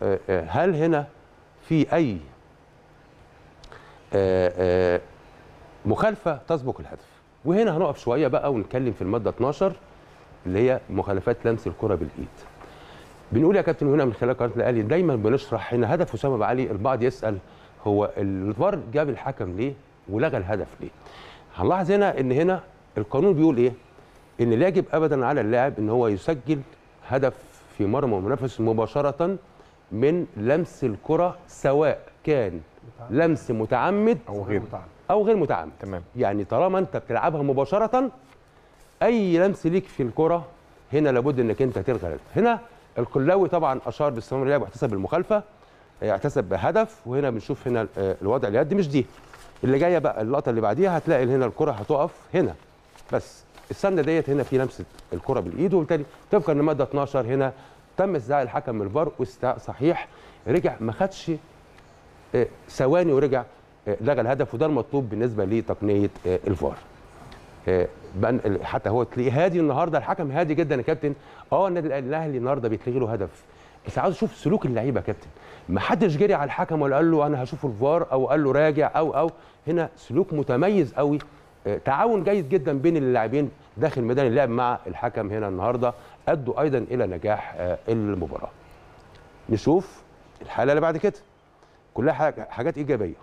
آه، آه، هل هنا في اي آه، آه، مخالفه تسبق الهدف وهنا هنقف شويه بقى ونتكلم في الماده 12 اللي هي مخالفات لمس الكره بالايد بنقول يا كابتن هنا من خلال قناه الاهلي دايما بنشرح هنا هدف اسامه ابو علي البعض يسال هو الفار جاب الحكم ليه ولغى الهدف ليه هنلاحظ هنا ان هنا القانون بيقول ايه ان لا يجب ابدا على اللاعب ان هو يسجل هدف في مرمى المنافس مباشره من لمس الكره سواء كان لمس متعمد او غير او غير متعمد تمام يعني طالما انت بتلعبها مباشره اي لمس ليك في الكره هنا لابد انك انت تلغي الهدف هنا القلاوي طبعا اشار باستمرار اللعب واحتسب بالمخالفه احتسب بهدف وهنا بنشوف هنا آه، الوضع اليد مش دي اللي جايه بقى اللقطه اللي بعديها هتلاقي هنا الكره هتقف هنا بس السنه ديت هنا في لمسه الكره بالايد وبالتالي طبقا لماده 12 هنا تم استدعاء الحكم من الفار واستدعاء صحيح رجع ما خدش آه، ثواني ورجع آه، لغى الهدف وده المطلوب بالنسبه لتقنيه آه، الفار آه، بقى ال- حتى هو تلاقيه هادي النهارده الحكم هادي جدا يا كابتن اه النادي الأهلي- الاهلي النهارده بيتلغي له هدف بس عاوز اشوف سلوك اللعيبه يا كابتن ما حدش جري على الحكم ولا قال له انا هشوف الفار او قال له راجع او او هنا سلوك متميز قوي آه، تعاون جيد جدا بين اللاعبين داخل ميدان اللعب مع الحكم هنا النهارده ادوا ايضا الى نجاح آه، المباراه نشوف الحاله اللي بعد كده كلها حاجة- حاجات ايجابيه